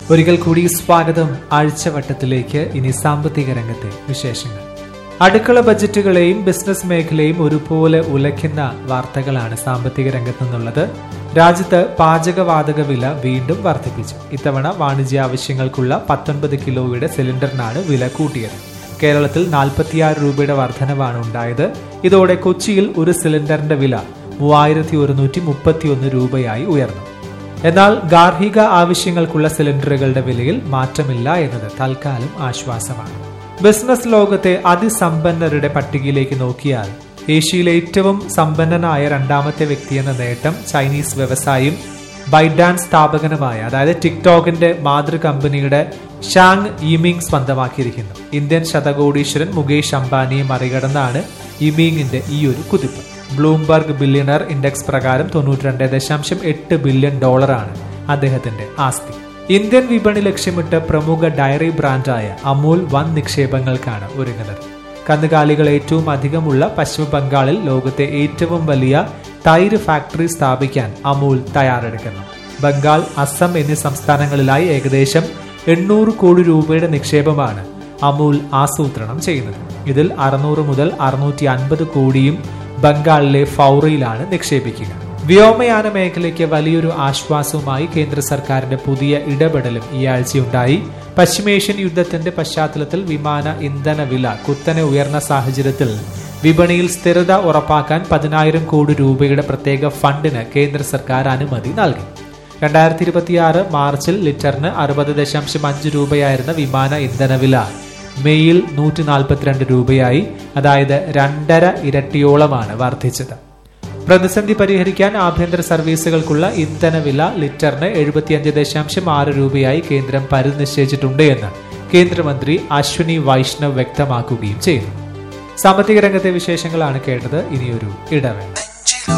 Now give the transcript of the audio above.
ഒരിക്കൽ കൂടി സ്വാഗതം ആഴ്ചവട്ടത്തിലേക്ക് ഇനി സാമ്പത്തിക രംഗത്തെ വിശേഷങ്ങൾ അടുക്കള ബജറ്റുകളെയും ബിസിനസ് മേഖലയും ഒരുപോലെ ഉലയ്ക്കുന്ന വാർത്തകളാണ് സാമ്പത്തിക രംഗത്ത് നിന്നുള്ളത് രാജ്യത്ത് പാചകവാതക വില വീണ്ടും വർദ്ധിപ്പിച്ചു ഇത്തവണ വാണിജ്യ ആവശ്യങ്ങൾക്കുള്ള പത്തൊൻപത് കിലോയുടെ സിലിണ്ടറിനാണ് വില കൂട്ടിയത് കേരളത്തിൽ നാൽപ്പത്തിയാറ് രൂപയുടെ വർധനവാണ് ഉണ്ടായത് ഇതോടെ കൊച്ചിയിൽ ഒരു സിലിണ്ടറിന്റെ വില മൂവായിരത്തി ഒരുന്നൂറ്റി മുപ്പത്തിയൊന്ന് രൂപയായി ഉയർന്നു എന്നാൽ ഗാർഹിക ആവശ്യങ്ങൾക്കുള്ള സിലിണ്ടറുകളുടെ വിലയിൽ മാറ്റമില്ല എന്നത് തൽക്കാലം ആശ്വാസമാണ് ബിസിനസ് ലോകത്തെ അതിസമ്പന്നരുടെ പട്ടികയിലേക്ക് നോക്കിയാൽ ഏഷ്യയിലെ ഏറ്റവും സമ്പന്നനായ രണ്ടാമത്തെ വ്യക്തിയെന്ന നേട്ടം ചൈനീസ് വ്യവസായിയും ബൈഡാൻ സ്ഥാപകനുമായ അതായത് ടിക്ടോക്കിന്റെ മാതൃ കമ്പനിയുടെ ഷാങ് യിമിങ് സ്വന്തമാക്കിയിരിക്കുന്നു ഇന്ത്യൻ ശതകോടീശ്വരൻ മുകേഷ് അംബാനിയെ മറികടന്നാണ് യിമിങ്ങിന്റെ ഈ ഒരു കുതിപ്പ് ബ്ലൂംബർഗ് ബില്യണർ ഇൻഡെക്സ് പ്രകാരം തൊണ്ണൂറ്റിരണ്ട് ദശാംശം എട്ട് ബില്യൺ ഡോളറാണ് അദ്ദേഹത്തിന്റെ ആസ്തി ഇന്ത്യൻ വിപണി ലക്ഷ്യമിട്ട് പ്രമുഖ ഡയറി ബ്രാൻഡായ അമൂൽ വൻ നിക്ഷേപങ്ങൾക്കാണ് ഒരുങ്ങുന്നത് കന്നുകാലികൾ ഏറ്റവും അധികമുള്ള പശ്ചിമ ബംഗാളിൽ ലോകത്തെ ഏറ്റവും വലിയ തൈര് ഫാക്ടറി സ്ഥാപിക്കാൻ അമൂൽ തയ്യാറെടുക്കുന്നു ബംഗാൾ അസം എന്നീ സംസ്ഥാനങ്ങളിലായി ഏകദേശം എണ്ണൂറ് കോടി രൂപയുടെ നിക്ഷേപമാണ് അമൂൽ ആസൂത്രണം ചെയ്യുന്നത് ഇതിൽ അറുന്നൂറ് മുതൽ അറുന്നൂറ്റി അൻപത് കോടിയും ബംഗാളിലെ ഫൗറയിലാണ് നിക്ഷേപിക്കുക വ്യോമയാന മേഖലയ്ക്ക് വലിയൊരു ആശ്വാസവുമായി കേന്ദ്ര സർക്കാരിന്റെ പുതിയ ഇടപെടലും ഈ ആഴ്ചയുണ്ടായി പശ്ചിമേഷ്യൻ യുദ്ധത്തിന്റെ പശ്ചാത്തലത്തിൽ വിമാന ഇന്ധന വില കുത്തനെ ഉയർന്ന സാഹചര്യത്തിൽ വിപണിയിൽ സ്ഥിരത ഉറപ്പാക്കാൻ പതിനായിരം കോടി രൂപയുടെ പ്രത്യേക ഫണ്ടിന് കേന്ദ്ര സർക്കാർ അനുമതി നൽകി രണ്ടായിരത്തി ഇരുപത്തിയാറ് മാർച്ചിൽ ലിറ്ററിന് അറുപത് ദശാംശം അഞ്ച് രൂപയായിരുന്ന വിമാന ഇന്ധനവില മെയ്യിൽ നൂറ്റി നാൽപ്പത്തിരണ്ട് രൂപയായി അതായത് രണ്ടര ഇരട്ടിയോളമാണ് വർദ്ധിച്ചത് പ്രതിസന്ധി പരിഹരിക്കാൻ ആഭ്യന്തര സർവീസുകൾക്കുള്ള ഇന്ധനവില ലിറ്ററിന് എഴുപത്തിയഞ്ച് ദശാംശം ആറ് രൂപയായി കേന്ദ്രം പരിധി നിശ്ചയിച്ചിട്ടുണ്ട് എന്ന് കേന്ദ്രമന്ത്രി അശ്വിനി വൈഷ്ണവ് വ്യക്തമാക്കുകയും ചെയ്തു സാമ്പത്തിക രംഗത്തെ വിശേഷങ്ങളാണ് കേട്ടത് ഇനിയൊരു ഇടവേള